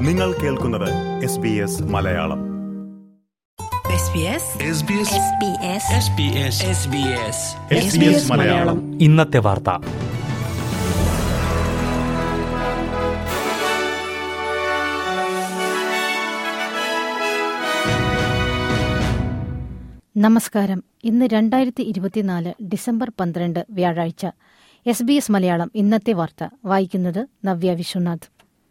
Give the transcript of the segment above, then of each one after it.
നിങ്ങൾ കേൾക്കുന്നത് S B S Malayalam SBS Malayalam ഇന്നത്തെ വാർത്ത നമസ്കാരം ഇന്ന് രണ്ടായിരത്തി ഇരുപത്തിനാല് ഡിസംബർ പന്ത്രണ്ട് വ്യാഴാഴ്ച എസ് ബി എസ് മലയാളം ഇന്നത്തെ വാർത്ത വായിക്കുന്നത് Navya Viswanath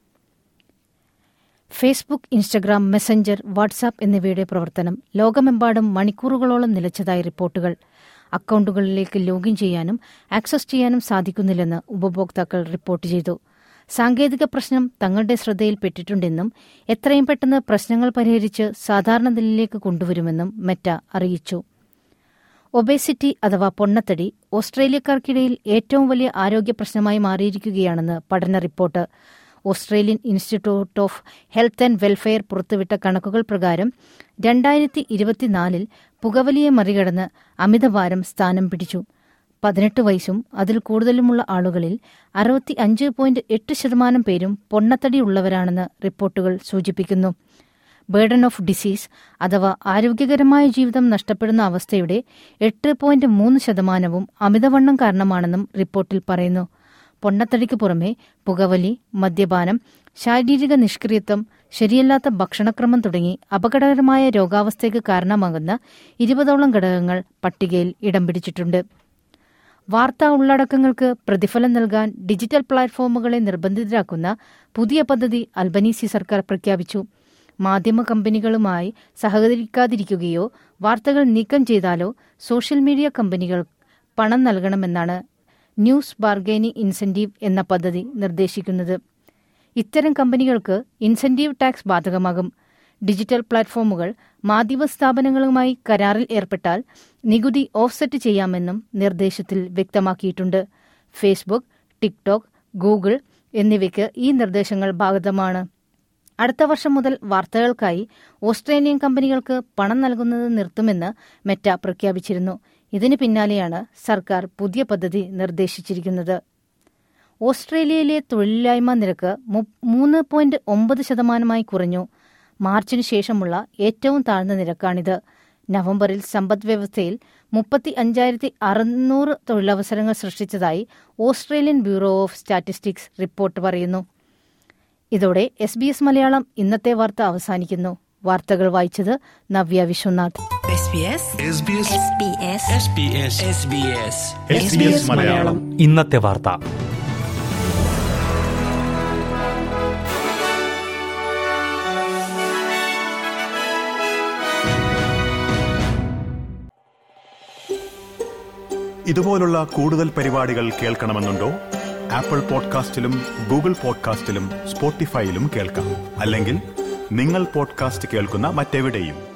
Facebook Instagram Messenger WhatsApp എന്നിവയുടെ പ്രവർത്തനം ലോകമെമ്പാടും മണിക്കൂറുകളോളം നിലച്ചതായി റിപ്പോർട്ടുകൾ അക്കൌണ്ടുകളിലേക്ക് ലോഗിൻ ചെയ്യാനും ആക്സസ് ചെയ്യാനും സാധിക്കുന്നില്ലെന്ന് ഉപഭോക്താക്കൾ റിപ്പോർട്ട് ചെയ്തു സാങ്കേതിക പ്രശ്നം തങ്ങളുടെ ശ്രദ്ധയിൽപ്പെട്ടിട്ടുണ്ടെന്നും എത്രയും പെട്ടെന്ന് പ്രശ്നങ്ങൾ പരിഹരിച്ച് സാധാരണ നിലയിലേക്ക് കൊണ്ടുവരുമെന്നും മെറ്റ അറിയിച്ചു ഒബേസിറ്റി അഥവാ പൊണ്ണത്തടി ഓസ്ട്രേലിയക്കാർക്കിടയിൽ ഏറ്റവും വലിയ ആരോഗ്യ പ്രശ്നമായി മാറിയിരിക്കുകയാണെന്ന് പഠന report Australian institute of health and welfare പുറത്തുവിട്ട കണക്കുകൾ പ്രകാരം രണ്ടായിരത്തി ഇരുപത്തിനാലിൽ പുകവലിയെ മറികടന്ന് അമിതഭാരം സ്ഥാനം പിടിച്ചു പതിനെട്ട് വയസ്സും അതിൽ കൂടുതലുമുള്ള ആളുകളിൽ അറുപത്തി അഞ്ച് പോയിന്റ് എട്ട് ശതമാനം പേരും പൊണ്ണത്തടിയുള്ളവരാണെന്ന് റിപ്പോർട്ടുകൾ സൂചിപ്പിക്കുന്നു ബേർഡൻ ഓഫ് ഡിസീസ് അഥവാ ആരോഗ്യകരമായ ജീവിതം നഷ്ടപ്പെടുന്ന അവസ്ഥയുടെ എട്ട് പോയിന്റ് മൂന്ന് ശതമാനവും അമിതവണ്ണം കാരണമാണെന്നും റിപ്പോർട്ടിൽ പറയുന്നു പൊണ്ണത്തടിക്ക് പുറമെ പുകവലി മദ്യപാനം ശാരീരിക നിഷ്ക്രിയത്വം ശരിയല്ലാത്ത ഭക്ഷണക്രമം തുടങ്ങി അപകടകരമായ രോഗാവസ്ഥയ്ക്ക് കാരണമാകുന്ന ഇരുപതോളം ഘടകങ്ങൾ പട്ടികയിൽ ഇടം പിടിച്ചിട്ടുണ്ട് വാർത്താ ഉള്ളടക്കങ്ങൾക്ക് പ്രതിഫലം നൽകാൻ ഡിജിറ്റൽ പ്ലാറ്റ്ഫോമുകളെ നിർബന്ധിതരാക്കുന്ന പുതിയ പദ്ധതി അൽബനീസി സർക്കാർ പ്രഖ്യാപിച്ചു മാധ്യമ കമ്പനികളുമായി സഹകരിക്കാതിരിക്കുകയോ വാർത്തകൾ നീക്കം ചെയ്താലോ സോഷ്യൽ മീഡിയ കമ്പനികൾ പണം നൽകണമെന്നാണ് ന്യൂസ് ബാർഗൈനി ഇൻസെന്റീവ് എന്ന പദ്ധതി നിർദ്ദേശിക്കുന്നത് ഇത്തരം കമ്പനികൾക്ക് ഇൻസെന്റീവ് ടാക്സ് ബാധകമാകും ഡിജിറ്റൽ പ്ലാറ്റ്ഫോമുകൾ മാധ്യമ സ്ഥാപനങ്ങളുമായി കരാറിൽ ഏർപ്പെട്ടാൽ നികുതി ഓഫ്സെറ്റ് ചെയ്യാമെന്നും നിർദ്ദേശത്തിൽ വ്യക്തമാക്കിയിട്ടുണ്ട് ഫേസ്ബുക്ക് ടിക്ടോക്ക് ഗൂഗിൾ എന്നിവയ്ക്ക് ഈ നിർദ്ദേശങ്ങൾ ബാധകമാണ് അടുത്ത വർഷം മുതൽ വാർത്തകൾക്കായി ഓസ്ട്രേലിയൻ കമ്പനികൾക്ക് പണം നൽകുന്നത് നിർത്തുമെന്ന് മെറ്റ പ്രഖ്യാപിച്ചിരുന്നു ഇതിന് പിന്നാലെയാണ് സർക്കാർ പുതിയ പദ്ധതി നിർദ്ദേശിച്ചിരിക്കുന്നത് ഓസ്ട്രേലിയയിലെ തൊഴിലില്ലായ്മ നിരക്ക് മൂന്ന് പോയിന്റ് ഒമ്പത് ശതമാനമായി കുറഞ്ഞു മാർച്ചിനു ശേഷമുള്ള ഏറ്റവും താഴ്ന്ന നിരക്കാണിത് നവംബറിൽ സമ്പദ് വ്യവസ്ഥയിൽ മുപ്പത്തി അഞ്ചായിരത്തി അറുന്നൂറ് തൊഴിലവസരങ്ങൾ സൃഷ്ടിച്ചതായി Australian bureau of statistics report പറയുന്നു ഇതോടെ എസ് ബി എസ് മലയാളം ഇന്നത്തെ വാർത്ത അവസാനിക്കുന്നു വാർത്തകൾ വായിച്ചത് നവ്യ വിശ്വനാഥ് SBS മലയാളം ഇന്നത്തെ വാർത്ത ഇതുപോലുള്ള കൂടുതൽ പരിപാടികൾ കേൾക്കണമെന്നുണ്ടോ ആപ്പിൾ പോഡ്കാസ്റ്റിലും ഗൂഗിൾ പോഡ്കാസ്റ്റിലും സ്പോട്ടിഫൈയിലും കേൾക്കാം അല്ലെങ്കിൽ നിങ്ങൾ പോഡ്കാസ്റ്റ് കേൾക്കുന്ന മറ്റെവിടെയും